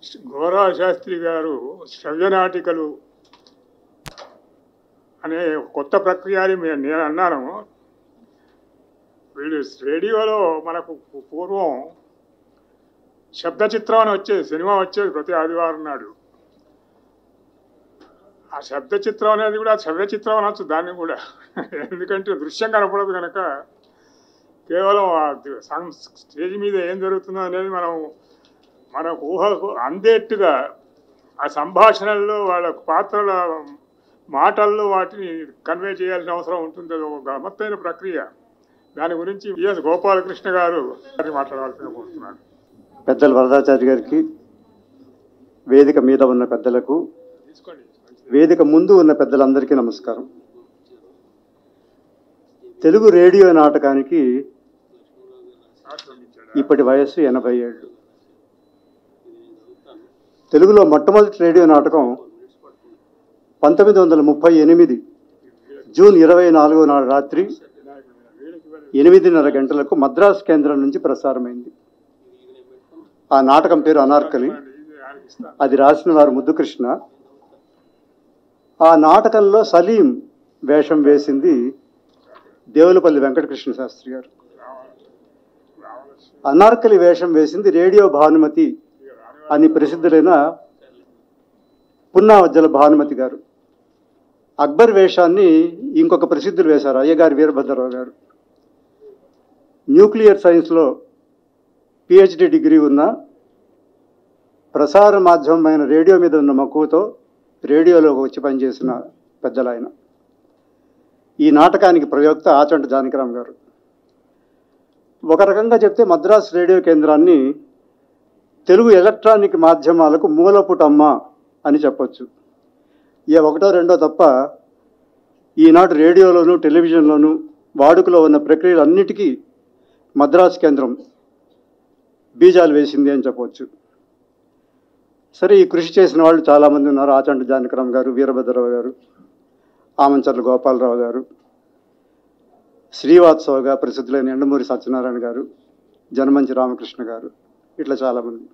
గోరా శాస్త్రి గారు శ్రవ్యనాటికలు అనే కొత్త ప్రక్రియ అని మే- నేను అన్నాను వీళ్ళు రేడియోలో మనకు పూ- పూర్వం శబ్ద చిత్రం అని వచ్చేది సినిమా వచ్చేది ప్రతి ఆదివారం నాడు ఆ శబ్ద చిత్రం అనేది కూడా శ్రవ్య చిత్రం అనొచ్చు దాన్ని కూడా ఎందుకంటే దృశ్యం కనపడదు కనుక కేవలం ఆ ది- సం- స్టేజ్ మీద ఏం జరుగుతుందో అనేది మనం మన ఊహకు అందేట్టుగా ఆ సంభాషణల్లో వాళ్ళ పాత్రల మాటల్లో వాటిని కన్వే చేయాల్సిన అవసరం ఉంటుంది అది ఒక గమ్మత్తైన ప్రక్రియ దాని గురించి విఎస్ గోపాలకృష్ణ గారు గారిని మాట్లాడవలసిన కోరుతున్నాను పెద్దల వరదాచారి గారికి వేదిక మీద ఉన్న పెద్దలకు తీసుకోండి వేదిక ముందు ఉన్న పెద్దలందరికీ నమస్కారం తెలుగు రేడియో నాటకానికి ఆశ్రమించాడు ఇప్పటి వయస్సు ఎనభై ఏళ్ళు తెలుగులో మొట్టమొదటి రేడియో నాటకం పంతొమ్మిది వందల ముప్పై ఎనిమిది జూన్ ఇరవై నాలుగో నాడు రాత్రి ఎనిమిదిన్నర గంటలకు మద్రాస్ కేంద్రం నుంచి ప్రసారమైంది ఆ నాటకం పేరు అనార్కలి అది రాసిన వారు ముద్దుకృష్ణ ఆ నాటకంలో సలీం వేషం వేసింది దేవులపల్లి వెంకటకృష్ణ శాస్త్రి గారు అనార్కలి వేషం వేసింది రేడియో భానుమతి అని ప్రసిద్ధులైన పున్నావజ్జల భానుమతి గారు అక్బర్ వేషాన్ని ఇంకొక ప్రసిద్ధులు వేశారు అయ్యగారి వీరభద్రరావు గారు న్యూక్లియర్ సైన్స్లో పిహెచ్డి డిగ్రీ ఉన్న ప్రసార మాధ్యమమైన రేడియో మీద ఉన్న మక్కువతో రేడియోలోకి వచ్చి పనిచేసిన పెద్దలు ఆయన ఈ నాటకానికి ప్రయోక్త ఆచంట జానకిరామ్ గారు ఒక రకంగా చెప్తే మద్రాస్ రేడియో కేంద్రాన్ని తెలుగు ఎలక్ట్రానిక్ మాధ్యమాలకు మూలపుటమ్మ అని చెప్పొచ్చు ఏ ఒకటో రెండో తప్ప ఈనాడు రేడియోలోను టెలివిజన్లోను వాడుకలో ఉన్న ప్రక్రియలన్నిటికీ మద్రాస్ కేంద్రం బీజాలు వేసింది అని చెప్పవచ్చు సరే ఈ కృషి చేసిన వాళ్ళు చాలామంది ఉన్నారు ఆచంట జానకరామ్ గారు వీరభద్రరావు గారు ఆమంచర్ల గోపాలరావు గారు శ్రీవాత్సవగా ప్రసిద్ధులైన ఎండమూరి సత్యనారాయణ గారు జనమంచి రామకృష్ణ గారు ఇట్లా చాలామంది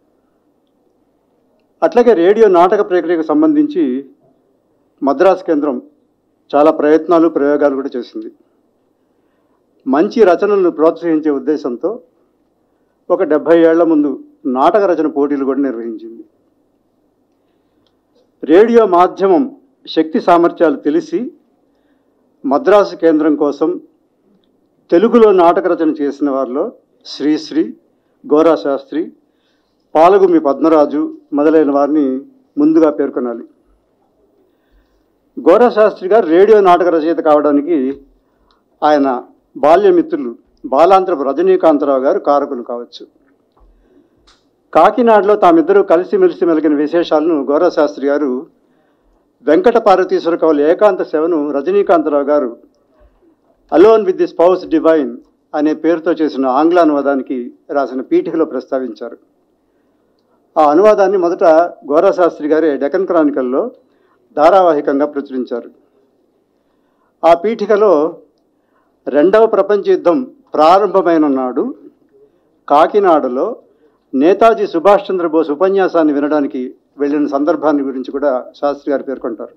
అట్లాగే రేడియో నాటక ప్రక్రియకు సంబంధించి మద్రాస్ కేంద్రం చాలా ప్రయత్నాలు ప్రయోగాలు కూడా చేసింది మంచి రచనలను ప్రోత్సహించే ఉద్దేశంతో ఒక డెబ్భై ఏళ్ల ముందు నాటక రచన పోటీలు కూడా నిర్వహించింది రేడియో మాధ్యమం శక్తి సామర్థ్యాలు తెలిసి మద్రాసు కేంద్రం కోసం తెలుగులో నాటక రచన చేసిన వారిలో శ్రీశ్రీ గోరా శాస్త్రి పాలగుమి పద్మరాజు మొదలైన వారిని ముందుగా పేర్కొనాలి గోరా శాస్త్రి గారు రేడియో నాటక రచయిత కావడానికి ఆయన బాల్యమిత్రులు బాలాంతరపు రజనీకాంతరావు గారు కారకులు కావచ్చు కాకినాడలో తామిద్దరూ కలిసిమెలిసి మెలిగిన విశేషాలను గోరా శాస్త్రి గారు వెంకట పార్వతీశ్వర కవుల ఏకాంత సేవను Rajanikantharao garu alone with the spouse divine అనే పేరుతో చేసిన ఆంగ్ల అనువాదానికి రాసిన పీఠికలో ప్రస్తావించారు ఆ అనువాదాన్ని మొదట గోరా శాస్త్రి గారే డెకన్ క్రానికల్లో ధారావాహికంగా ప్రచురించారు ఆ పీఠికలో రెండవ ప్రపంచ యుద్ధం ప్రారంభమైన నాడు కాకినాడలో నేతాజీ సుభాష్ చంద్రబోస్ ఉపన్యాసాన్ని వినడానికి వెళ్ళిన సందర్భాన్ని గురించి కూడా శాస్త్రి గారు పేర్కొంటారు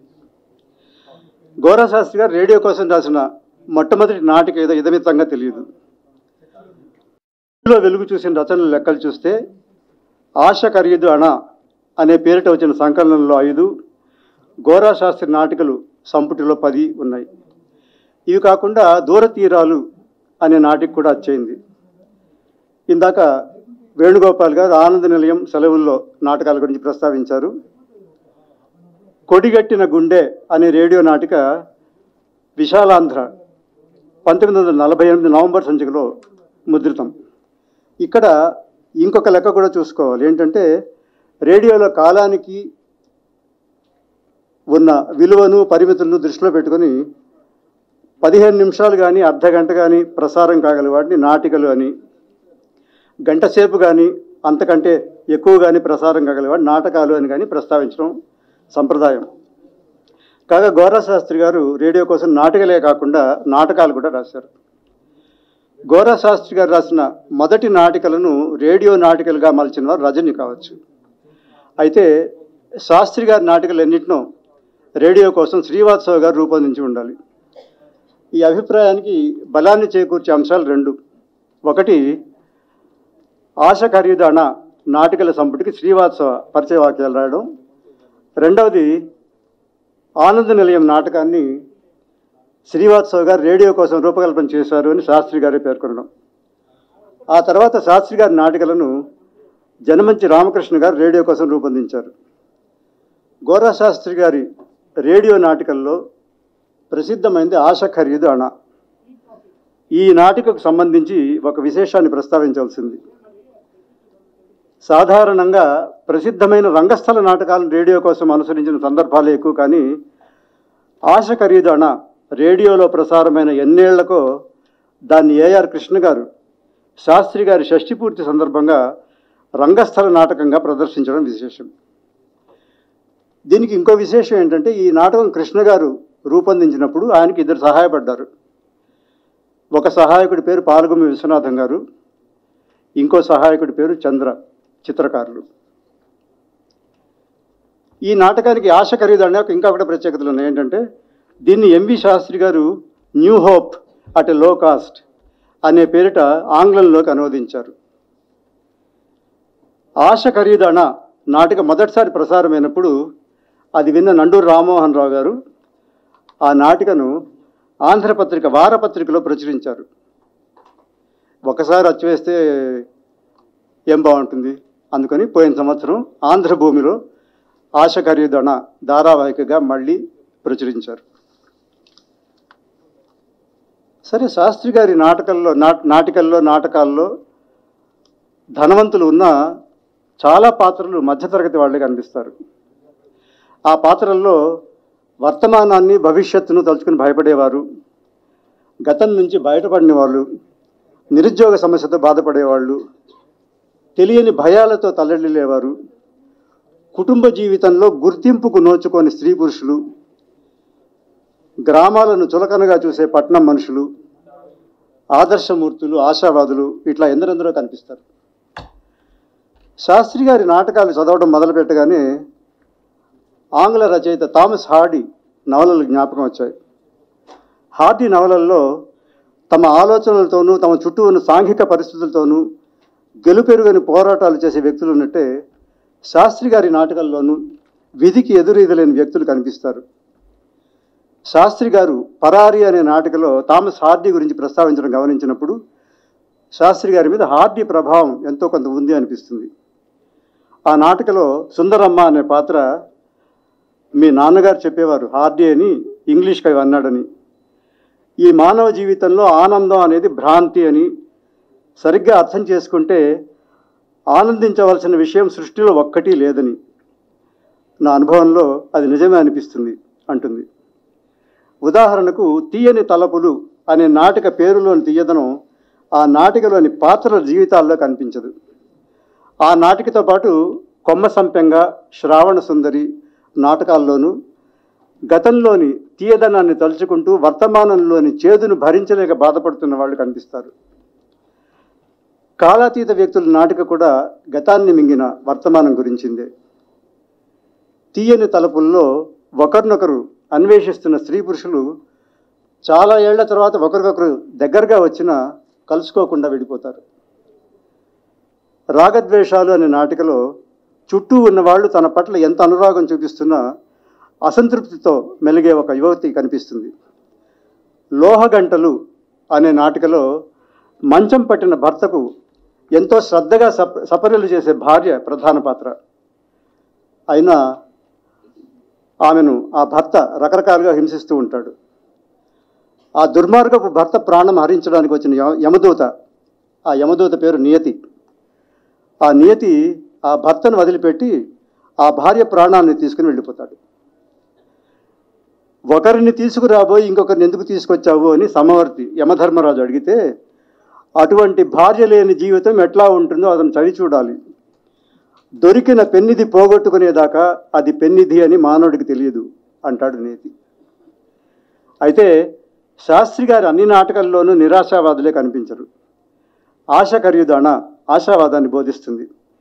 గోరా శాస్త్రి గారు రేడియో కోసం రాసిన మొట్టమొదటి నాటిక ఏదో ఇదమితంగా తెలియదు ఇందులో వెలుగు చూసిన రచనల లెక్కలు చూస్తే ఆశ ఖరీదు అణ అనే పేరిట వచ్చిన సంకలనంలో ఐదు గోరా శాస్త్రి నాటికలు సంపుటిలో పది ఉన్నాయి ఇవి కాకుండా దూర తీరాలు అనే నాటిక కూడా వచ్చేయింది ఇందాక వేణుగోపాల్ గారు ఆనంద నిలయం సెలవుల్లో నాటకాల గురించి ప్రస్తావించారు కొడిగట్టిన గుండె అనే రేడియో నాటిక విశాలాంధ్ర పంతొమ్మిది వందల నలభై ఎనిమిది నవంబర్ సంచికలో ముద్రితం ఇక్కడ ఇంకొక లెక్క కూడా చూసుకోవాలి ఏంటంటే రేడియోలో కాలానికి ఉన్న విలువను పరిమితులను దృష్టిలో పెట్టుకొని పదిహేను నిమిషాలు కానీ అర్ధ గంట కానీ ప్రసారం కాగల వాటిని నాటికలు అని గంట సేపు కానీ అంతకంటే ఎక్కువ కానీ ప్రసారం కాగలవాడు నాటకాలు అని కానీ ప్రస్తావించడం సంప్రదాయం కాగా గోరా శాస్త్రి గారు రేడియో కోసం నాటకాలే కాకుండా నాటకాలు కూడా రాశారు గోరా శాస్త్రి గారు రాసిన మొదటి నాటికలను రేడియో నాటికలుగా మలిచిన వారు రజని కావచ్చు అయితే శాస్త్రి గారి నాటికలు ఎన్నింటినో రేడియో కోసం శ్రీవాత్సవ్ గారు రూపొందించి ఉండాలి ఈ అభిప్రాయానికి బలాన్ని చేకూర్చే అంశాలు రెండు ఒకటి ఆశ ఖరీదాణ నాటికల సంపుటికి శ్రీవాత్సవ పరిచయ వాక్యాలు రాయడం రెండవది ఆనంద నిలయం నాటకాన్ని శ్రీవాత్సవ్ గారు రేడియో కోసం రూపకల్పన చేశారు అని శాస్త్రి గారే పేర్కొనడం ఆ తర్వాత శాస్త్రి గారి నాటికలను జనమంచి రామకృష్ణ గారు రేడియో కోసం రూపొందించారు గోరా శాస్త్రి గారి రేడియో నాటికల్లో ప్రసిద్ధమైంది ఆశ ఖరీదు అణ ఈ నాటికకు సంబంధించి ఒక విశేషాన్ని ప్రస్తావించాల్సింది సాధారణంగా ప్రసిద్ధమైన రంగస్థల నాటకాలను రేడియో కోసం అనుసరించిన సందర్భాలే ఎక్కువ కానీ ఆశ ఖరీదు అణ రేడియోలో ప్రసారమైన ఎన్నేళ్లకో దాన్ని ఏఆర్ కృష్ణ గారు శాస్త్రి గారి షష్ఠి పూర్తి సందర్భంగా రంగస్థల నాటకంగా ప్రదర్శించడం విశేషం దీనికి ఇంకో విశేషం ఏంటంటే ఈ నాటకం కృష్ణ గారు రూపొందించినప్పుడు ఆయనకి ఇద్దరు సహాయపడ్డారు ఒక సహాయకుడి పేరు పాల్గొమ్మి విశ్వనాథం గారు ఇంకో సహాయకుడి పేరు చంద్ర చిత్రకారులు ఈ నాటకానికి ఆశ ఖరీదనే ఒక ఇంకా ఒకటి ప్రత్యేకతలు ఉన్నాయి ఏంటంటే దీన్ని ఎంవి శాస్త్రి గారు న్యూ హోప్ అట్ ఎ లో కాస్ట్ అనే పేరిట ఆంగ్లంలోకి అనువదించారు ఆశ ఖరీదాణ నాటిక మొదటిసారి ప్రసారమైనప్పుడు అది విన్న నండూరు రామ్మోహన్ రావు గారు ఆ నాటికను ఆంధ్రపత్రిక వారపత్రికలో ప్రచురించారు ఒకసారి అచ్చివేస్తే ఏం బాగుంటుంది అందుకని పోయిన సంవత్సరం ఆంధ్రభూమిలో ఆశ ఖరీదణ ధారావాహికగా మళ్ళీ ప్రచురించారు సరే శాస్త్రి గారి నాటకాల్లో నాట నాటికల్లో నాటకాల్లో ధనవంతులు ఉన్న చాలా పాత్రలు మధ్యతరగతి వాళ్ళే కనిపిస్తారు ఆ పాత్రల్లో వర్తమానాన్ని భవిష్యత్తును తలుచుకుని భయపడేవారు గతం నుంచి బయటపడిన వాళ్ళు నిరుద్యోగ సమస్యతో బాధపడేవాళ్ళు తెలియని భయాలతో తల్లడిల్లేవారు కుటుంబ జీవితంలో గుర్తింపుకు నోచుకొని స్త్రీ పురుషులు గ్రామాలను చులకనగా చూసే పట్నం మనుషులు ఆదర్శమూర్తులు ఆశావాదులు ఇట్లా ఎందరెందరో కనిపిస్తారు శాస్త్రి గారి నాటకాలు చదవడం మొదలుపెట్టగానే ఆంగ్ల రచయిత థామస్ హార్డీ నవలలు జ్ఞాపకం వచ్చాయి హార్డీ నవలల్లో తమ ఆలోచనలతోనూ తమ చుట్టూ ఉన్న సాంఘిక పరిస్థితులతోనూ గెలుపెరుగని పోరాటాలు చేసే వ్యక్తులు ఉన్నట్టే శాస్త్రి గారి నాటకాల్లోనూ విధికి ఎదురీదలేని వ్యక్తులు కనిపిస్తారు శాస్త్రి గారు పరారి అనే నాటికలో థామస్ హార్డీ గురించి ప్రస్తావించడం గమనించినప్పుడు శాస్త్రి గారి మీద హార్డీ ప్రభావం ఎంతో కొంత ఉంది అనిపిస్తుంది ఆ నాటకలో సుందరమ్మ అనే పాత్ర మీ నాన్నగారు చెప్పేవారు హార్డీ అని ఇంగ్లీష్ కవి అన్నాడని ఈ మానవ జీవితంలో ఆనందం అనేది భ్రాంతి అని సరిగ్గా అర్థం చేసుకుంటే ఆనందించవలసిన విషయం సృష్టిలో ఒక్కటి లేదని నా అనుభవంలో అది నిజమే అనిపిస్తుంది అంటుంది ఉదాహరణకు తీయని తలపులు అనే నాటక పేరులోని తీయదనం ఆ నాటికలోని పాత్రల జీవితాల్లో కనిపించదు ఆ నాటికతో పాటు కొమ్మ సంపెంగ శ్రావణ సుందరి నాటకాల్లోనూ గతంలోని తీయదనాన్ని తలుచుకుంటూ వర్తమానంలోని చేదును భరించలేక బాధపడుతున్న వాళ్ళు కనిపిస్తారు కాలాతీత వ్యక్తుల నాటిక కూడా గతాన్ని మింగిన వర్తమానం గురించిందే తీయని తలుపుల్లో ఒకరినొకరు అన్వేషిస్తున్న స్త్రీ పురుషులు చాలా ఏళ్ల తర్వాత ఒకరికొకరు దగ్గరగా వచ్చినా కలుసుకోకుండా విడిపోతారు రాగద్వేషాలు అనే నాటికలో చుట్టూ ఉన్నవాళ్ళు తన పట్ల ఎంత అనురాగం చూపిస్తున్నా అసంతృప్తితో మెలిగే ఒక యువతి కనిపిస్తుంది లోహగంటలు అనే నాటికలో మంచం పట్టిన భర్తకు ఎంతో శ్రద్ధగా సప సపర్యలు చేసే భార్య ప్రధాన పాత్ర అయినా ఆమెను ఆ భర్త రకరకాలుగా హింసిస్తూ ఉంటాడు ఆ దుర్మార్గపు భర్త ప్రాణం హరించడానికి వచ్చిన య- యమదూత ఆ యమదూత పేరు నియతి ఆ నియతి ఆ భర్తను వదిలిపెట్టి ఆ భార్య ప్రాణాన్ని తీసుకుని వెళ్ళిపోతాడు ఒకరిని తీసుకురాబోయి ఇంకొకరిని ఎందుకు తీసుకొచ్చావు అని సమవర్తి యమధర్మరాజు అడిగితే అటువంటి భార్య లేని జీవితం ఎట్లా ఉంటుందో అతను చవి చూడాలి దొరికిన పెన్నిధి పోగొట్టుకునేదాకా అది పెన్నిధి అని మానవుడికి తెలియదు అంటాడు నేతి అయితే శాస్త్రి గారి అన్ని నాటకాల్లోనూ నిరాశావాదులే కనిపించరు ఆశ ఖరీదాణ ఆశావాదాన్ని బోధిస్తుంది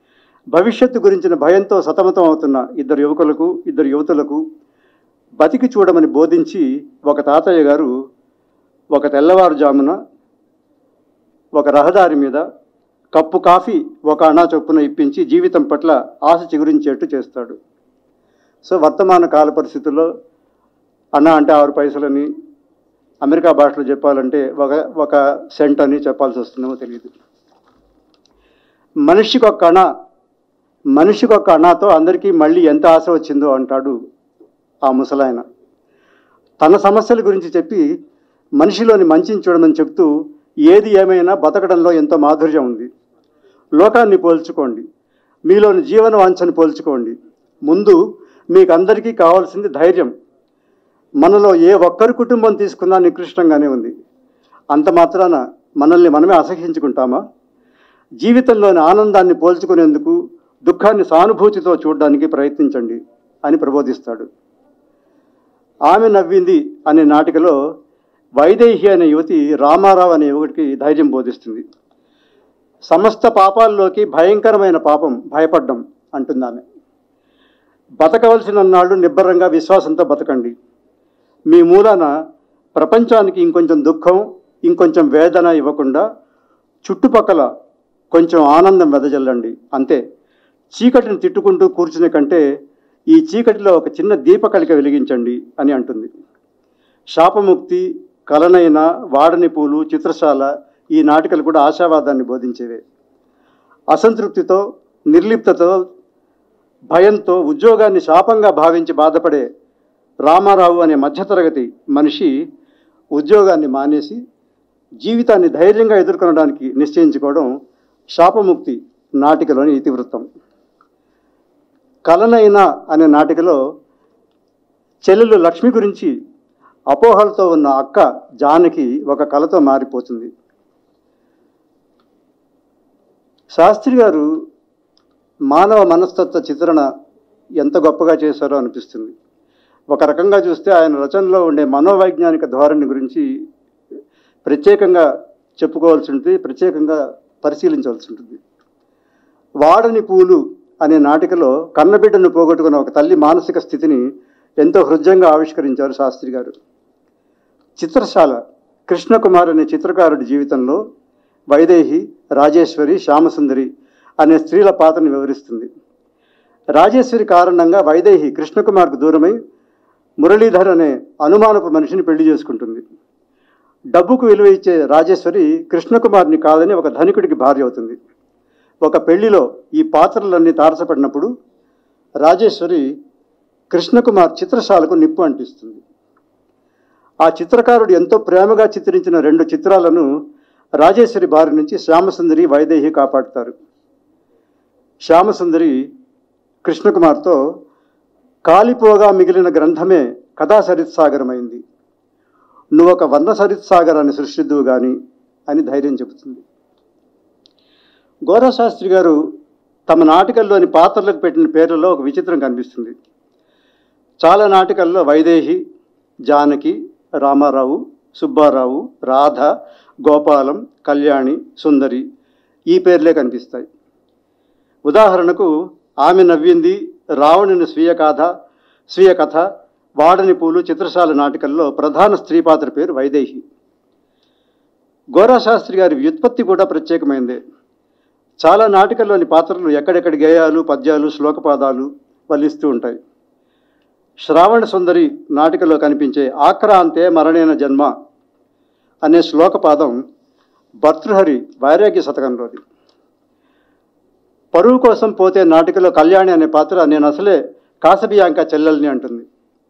భవిష్యత్తు గురించిన భయంతో సతమతం అవుతున్న ఇద్దరు యువకులకు ఇద్దరు యువతులకు బతికి చూడమని బోధించి ఒక తాతయ్య గారు ఒక తెల్లవారుజామున ఒక రహదారి మీద కప్పు కాఫీ ఒక అణా చొప్పున ఇప్పించి జీవితం పట్ల ఆశ చిగురించేట్టు చేస్తాడు సో వర్తమాన కాల పరిస్థితుల్లో అన్న అంటే ఆరు పైసలని అమెరికా భాషలో చెప్పాలంటే ఒక ఒక సెంట్ అని చెప్పాల్సి వస్తుందేమో తెలియదు మనిషికి ఒక అణ మనిషికి ఒక అణతో అందరికీ మళ్ళీ ఎంత ఆశ వచ్చిందో అంటాడు ఆ ముసలాయన తన సమస్యల గురించి చెప్పి మనిషిలోని మంచిని చూడమని చెప్తూ ఏది ఏమైనా బతకడంలో ఎంతో మాధుర్యం ఉంది లోకాన్ని పోల్చుకోండి మీలోని జీవన వాంఛను పోల్చుకోండి ముందు మీకు అందరికీ కావాల్సింది ధైర్యం మనలో ఏ ఒక్కరి కుటుంబం తీసుకున్నా నికృష్టంగానే ఉంది అంత మాత్రాన మనల్ని మనమే అసహించుకుంటామా జీవితంలోని ఆనందాన్ని పోల్చుకునేందుకు దుఃఖాన్ని సానుభూతితో చూడడానికి ప్రయత్నించండి అని ప్రబోధిస్తాడు ఆమె నవ్వింది అనే నాటికలో వైదేహి అనే యువతి రామారావు అనే యువకుడికి ధైర్యం బోధిస్తుంది సమస్త పాపాల్లోకి భయంకరమైన పాపం భయపడ్డం అంటుంది ఆమె బతకవలసిన నాళ్ళు నిబ్బరంగా విశ్వాసంతో బతకండి మీ మూలాన ప్రపంచానికి ఇంకొంచెం దుఃఖం ఇంకొంచెం వేదన ఇవ్వకుండా చుట్టుపక్కల కొంచెం ఆనందం వెదజల్లండి అంతే చీకటిని తిట్టుకుంటూ కూర్చునే కంటే ఈ చీకటిలో ఒక చిన్న దీపకళిక వెలిగించండి అని అంటుంది శాపముక్తి కలనైన వాడని పూలు చిత్రశాల ఈ నాటికలు కూడా ఆశావాదాన్ని బోధించేవే అసంతృప్తితో నిర్లిప్తతో భయంతో ఉద్యోగాన్ని శాపంగా భావించి బాధపడే రామారావు అనే మధ్యతరగతి మనిషి ఉద్యోగాన్ని మానేసి జీవితాన్ని ధైర్యంగా ఎదుర్కొనడానికి నిశ్చయించుకోవడం శాపముక్తి నాటికలోని ఇతివృత్తం కలనైన అనే నాటికలో చెల్లెలు లక్ష్మి గురించి అపోహలతో ఉన్న అక్క జానకి ఒక కళతో మారిపోతుంది శాస్త్రి గారు మానవ మనస్తత్వ చిత్రణ ఎంత గొప్పగా చేశారో అనిపిస్తుంది ఒక రకంగా చూస్తే ఆయన రచనలో ఉండే మనోవైజ్ఞానిక ధోరణి గురించి ప్రత్యేకంగా చెప్పుకోవాల్సి ఉంటుంది ప్రత్యేకంగా పరిశీలించవలసి ఉంటుంది వాడని పూలు అనే నాటికలో కన్నబిడ్డను పోగొట్టుకున్న ఒక తల్లి మానసిక స్థితిని ఎంతో హృదయంగా ఆవిష్కరించారు శాస్త్రి గారు చిత్రశాల కృష్ణకుమార్ అనే చిత్రకారుడి జీవితంలో వైదేహి రాజేశ్వరి శ్యామసుందరి అనే స్త్రీల పాత్రను వివరిస్తుంది రాజేశ్వరి కారణంగా వైదేహి కృష్ణకుమార్కు దూరమై మురళీధర్ అనే అనుమానపు మనిషిని పెళ్లి చేసుకుంటుంది డబ్బుకు విలువ ఇచ్చే రాజేశ్వరి కృష్ణకుమార్ని కాదని ఒక ధనికుడికి భార్య అవుతుంది ఒక పెళ్లిలో ఈ పాత్రలన్నీ తారసపడినప్పుడు రాజేశ్వరి కృష్ణకుమార్ చిత్రశాలకు నిప్పు అంటిస్తుంది ఆ చిత్రకారుడు ఎంతో ప్రేమగా చిత్రించిన రెండు చిత్రాలను రాజేశ్వరి బారి నుంచి శ్యామసుందరి వైదేహి కాపాడుతారు శ్యామసుందరి కృష్ణకుమార్తో కాలిపోగా మిగిలిన గ్రంథమే కథా సరిత్సాగరమైంది నువ్వు ఒక వర్ణ సరిత్సాగరాన్ని సృష్టిద్దువు గాని అని ధైర్యం చెబుతుంది గోరశాస్త్రి గారు తమ నాటికల్లోని పాత్రలకు పెట్టిన పేర్లలో ఒక విచిత్రం కనిపిస్తుంది చాలా నాటికల్లో వైదేహి జానకి రామారావు సుబ్బారావు రాధ గోపాలం కళ్యాణి సుందరి ఈ పేర్లే కనిపిస్తాయి ఉదాహరణకు ఆమె నవ్వింది రావణుని స్వీయ కథ స్వీయ కథ వాడని పూలు చిత్రశాల నాటికల్లో ప్రధాన స్త్రీ పాత్ర పేరు వైదేహి గోరాశాస్త్రి గారి వ్యుత్పత్తి కూడా ప్రత్యేకమైందే చాలా నాటికల్లోని పాత్రలు ఎక్కడెక్కడి గేయాలు పద్యాలు శ్లోకపాదాలు వల్లిస్తూ ఉంటాయి శ్రావణ సుందరి నాటికలో కనిపించే ఆక్రాంతే మరణైన జన్మ అనే శ్లోకపాదం భర్తృహరి వైరాగ్య శతకంలోది పరువు కోసం పోతే నాటికలో కళ్యాణి అనే పాత్ర నేను అసలే కాసబియాంక చెల్లెల్ని అంటుంది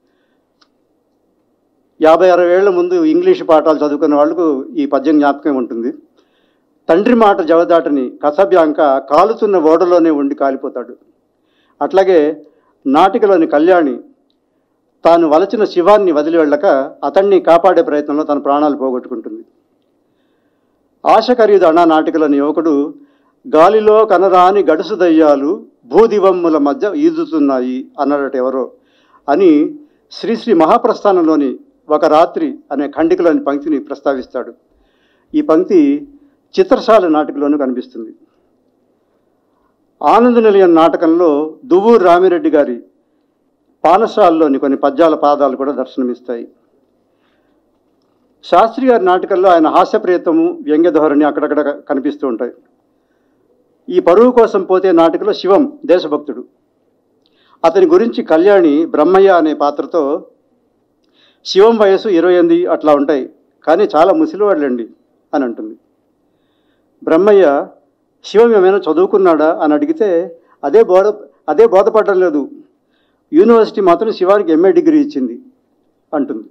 యాభై అరవై ఏళ్ల ముందు ఇంగ్లీష్ పాఠాలు చదువుకున్న వాళ్ళకు ఈ పద్యం జ్ఞాపకం ఉంటుంది తండ్రి మాట జవదాటని కసబ్యాంక కాలుతున్న ఓడలోనే ఉండి కాలిపోతాడు అట్లాగే నాటికలోని కళ్యాణి తాను వలచిన శివాన్ని వదిలి వెళ్ళక అతన్ని కాపాడే ప్రయత్నంలో తన ప్రాణాలు పోగొట్టుకుంటుంది ఆశ ఖరీదు అన్నా నాటికలోని యువకుడు గాలిలో కనరాని గడుసు దయ్యాలు భూదివమ్ముల మధ్య ఈదుతున్నాయి అన్నాడట ఎవరో అని శ్రీశ్రీ మహాప్రస్థానంలోని ఒక రాత్రి అనే ఖండికలోని పంక్తిని ప్రస్తావిస్తాడు ఈ పంక్తి చిత్రశాల నాటికలోనూ కనిపిస్తుంది ఆనంద నిలయం నాటకంలో దువ్వూరు రామిరెడ్డి గారి పానశాలలోని కొన్ని పద్యాల పాదాలు కూడా దర్శనమిస్తాయి శాస్త్రి గారి నాటకంలో ఆయన హాస్యప్రియతము వ్యంగ్య ధోరణి అక్కడక్కడ కనిపిస్తూ ఉంటాయి ఈ పరువు కోసం పోతే నాటకంలో శివం దేశభక్తుడు అతని గురించి కళ్యాణి బ్రహ్మయ్య అనే పాత్రతో శివం వయసు ఇరవై ఎనిమిది అట్లా ఉంటాయి కానీ చాలా ముసిలివాళ్ళండి అని అంటుంది బ్రహ్మయ్య శివం ఏమైనా చదువుకున్నాడా అని అడిగితే అదే బోధ అదే బోధపడడం లేదు యూనివర్సిటీ మాత్రం శివానికి ఎంఏ డిగ్రీ ఇచ్చింది అంటుంది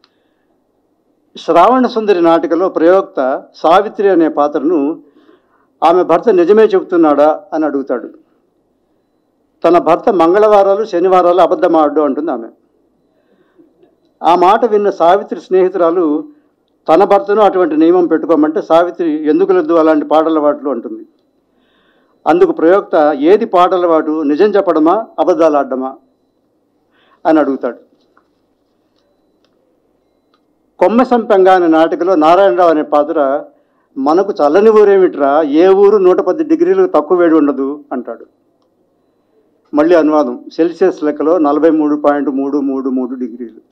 శ్రావణ సుందరి నాటికలో ప్రయోక్త సావిత్రి అనే పాత్రను ఆమె భర్త నిజమే చెబుతున్నాడా అని అడుగుతాడు తన భర్త మంగళవారాలు శనివారాలు అబద్ధమాడు అంటుంది ఆమె ఆ మాట విన్న సావిత్రి స్నేహితురాలు తన భర్తను అటువంటి నియమం పెట్టుకోమంటే సావిత్రి ఎందుకు లేదు అలాంటి పాటలవాట్లు అంటుంది అందుకు ప్రయోక్త ఏది పాటలవాటు నిజం చెప్పడమా అబద్ధాలు ఆడడమా అని అడుగుతాడు కొమ్మ సంపెంగా అనే నాటికలో నారాయణరావు అనే పాత్ర మనకు చల్లని ఊరేమిట్రా ఏ ఊరు నూట పది డిగ్రీలు తక్కువ వేడి ఉండదు అంటాడు మళ్ళీ అనువాదం సెల్సియస్ లెక్కలో నలభై మూడు పాయింట్ మూడు మూడు మూడు డిగ్రీలు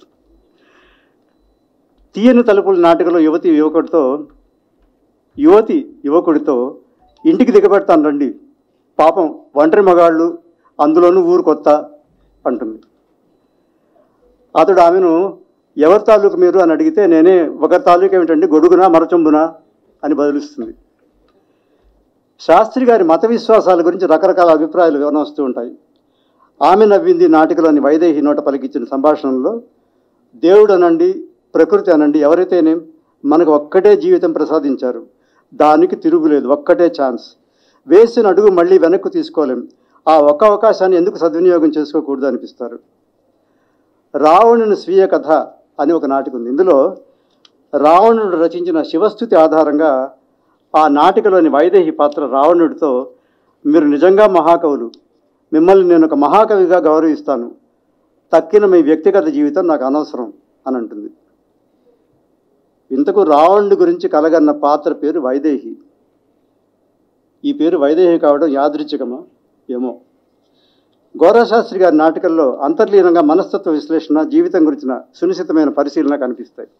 తీయని తలుపుల నాటికలో యువతి యువకుడితో యువతి యువకుడితో ఇంటికి దిగబెడతాను రండి పాపం ఒంటరి మగాళ్ళు అందులోనూ ఊరు కొత్త అంటుంది అతడు ఆమెను ఎవరి తాలూకు మీరు అని అడిగితే నేనే ఒకరి తాలూకు ఏమిటండి గొడుగునా మరచొంబునా అని బదులిస్తుంది శాస్త్రి గారి మత విశ్వాసాల గురించి రకరకాల అభిప్రాయాలు వివరిస్తూ ఉంటాయి ఆమె నవ్వింది నాటికలోని వైదేహి నోట పలికించిన సంభాషణలో దేవుడు అనండి ప్రకృతి అనండి ఎవరైతేనేం మనకు ఒక్కటే జీవితం ప్రసాదించారు దానికి తిరుగులేదు ఒక్కటే ఛాన్స్ వేసిన అడుగు మళ్ళీ వెనక్కు తీసుకోలేం ఆ ఒక్క అవకాశాన్ని ఎందుకు సద్వినియోగం చేసుకోకూడదు అనిపిస్తారు రావణుని స్వీయ కథ అని ఒక నాటిక ఉంది ఇందులో రావణుడు రచించిన శివస్థుతి ఆధారంగా ఆ నాటికలోని వైదేహి పాత్ర రావణుడితో మీరు నిజంగా మహాకవులు మిమ్మల్ని నేను ఒక మహాకవిగా గౌరవిస్తాను తక్కిన మీ వ్యక్తిగత జీవితం నాకు అనవసరం అని అంటుంది ఇంతకు రావణుడి గురించి కలగన్న పాత్ర పేరు వైదేహి ఈ పేరు వైదేహి కావడం యాదృచ్ఛికమా ఏమో గౌరవశాస్త్రి గారి నాటకంలో అంతర్లీనంగా మనస్తత్వ విశ్లేషణ జీవితం గురించిన సునిశ్చితమైన పరిశీలన కనిపిస్తాయి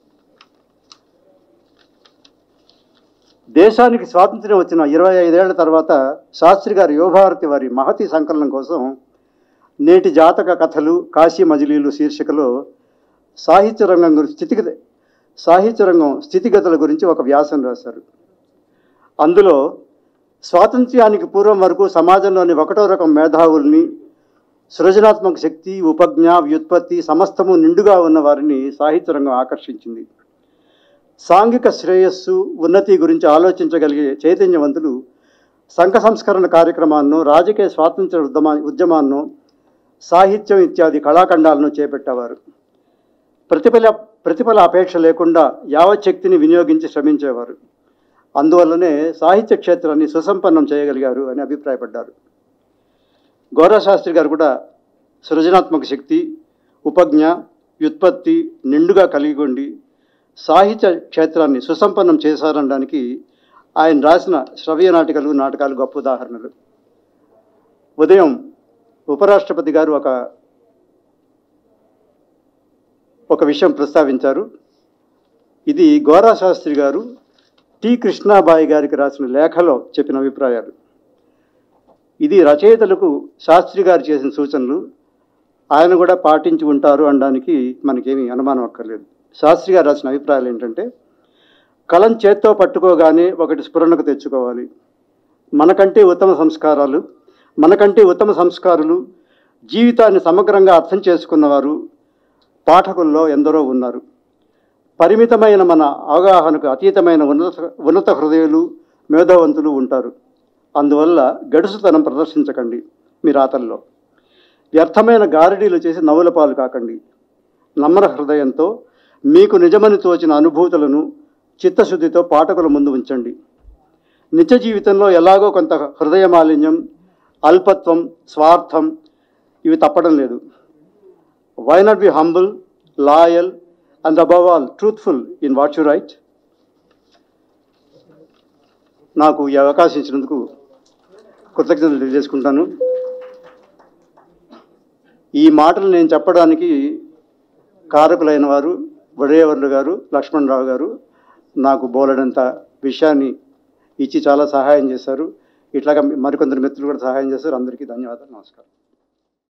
దేశానికి స్వాతంత్ర్యం వచ్చిన ఇరవై ఐదేళ్ల తర్వాత శాస్త్రి గారి యువభారతి వారి మహతి సంకలనం కోసం నేటి జాతక కథలు కాశీ మజిలీలు శీర్షికలో సాహిత్య రంగం గురించి స్థితిగతి సాహిత్య రంగం స్థితిగతుల గురించి ఒక వ్యాసం రాశారు అందులో స్వాతంత్ర్యానికి పూర్వం వరకు సమాజంలోని ఒకటో రకం మేధావుల్ని సృజనాత్మక శక్తి ఉపజ్ఞ వ్యుత్పత్తి సమస్తము నిండుగా ఉన్న వారిని సాహిత్య రంగం ఆకర్షించింది సాంఘిక శ్రేయస్సు ఉన్నతి గురించి ఆలోచించగలిగే చైతన్యవంతులు సంఘ సంస్కరణ కార్యక్రమాలను రాజకీయ స్వాతంత్ర ఉద్యమా ఉద్యమాలను సాహిత్యం ఇత్యాది కళాఖండాలను చేపట్టేవారు ప్రతిఫల ప్రతిఫల అపేక్ష లేకుండా యావత్ శక్తిని వినియోగించి శ్రమించేవారు అందువల్లనే సాహిత్య క్షేత్రాన్ని సుసంపన్నం చేయగలిగారు అని అభిప్రాయపడ్డారు గౌరవశాస్త్రి గారు కూడా సృజనాత్మక శక్తి ఉపజ్ఞ వ్యుత్పత్తి నిండుగా కలిగి ఉండి సాహిత్య క్షేత్రాన్ని సుసంపన్నం చేశారనడానికి ఆయన రాసిన శ్రవ్య నాటికలు నాటకాలు గొప్ప ఉదాహరణలు ఉదయం ఉపరాష్ట్రపతి గారు ఒక ఒక విషయం ప్రస్తావించారు ఇది గోరా శాస్త్రి గారు టి కృష్ణాబాయి గారికి రాసిన లేఖలో చెప్పిన అభిప్రాయాలు ఇది రచయితలకు శాస్త్రి గారు చేసిన సూచనలు ఆయన కూడా పాటించి ఉంటారు అనడానికి మనకేమీ అనుమానం అక్కర్లేదు శాస్త్రి గారు రాసిన అభిప్రాయాలు ఏంటంటే కలం చేత్తో పట్టుకోగానే ఒకటి స్ఫురణకు తెచ్చుకోవాలి మనకంటే ఉత్తమ సంస్కారాలు మనకంటే ఉత్తమ సంస్కారులు జీవితాన్ని సమగ్రంగా అర్థం చేసుకున్నవారు పాఠకుల్లో ఎందరో ఉన్నారు పరిమితమైన మన అవగాహనకు అతీతమైన ఉన్నత ఉన్నత హృదయులు మేధావంతులు ఉంటారు అందువల్ల గడుసుతనం ప్రదర్శించకండి మీ రాతల్లో వ్యర్థమైన గారడీలు చేసి నవ్వుల పాలు కాకండి నమ్ర హృదయంతో మీకు నిజమని తోచిన అనుభూతులను చిత్తశుద్ధితో పాఠకుల ముందు ఉంచండి నిత్య జీవితంలో ఎలాగో కొంత హృదయ మాలిన్యం అల్పత్వం స్వార్థం ఇవి తప్పడం లేదు why not be humble loyal and above all truthful in what you write నాకు ఈ అవకాశం ఇచ్చినందుకు కృతజ్ఞతలు తెలియజేసుకుంటాను ఈ మాటలు నేను చెప్పడానికి కారకులైన వారు వడేవర్లు గారు లక్ష్మణరావు గారు నాకు బోలెడంత విషయాన్ని ఇచ్చి చాలా సహాయం చేశారు ఇట్లాగా మరికొందరు మిత్రులు కూడా సహాయం చేశారు అందరికీ ధన్యవాదాలు నమస్కారం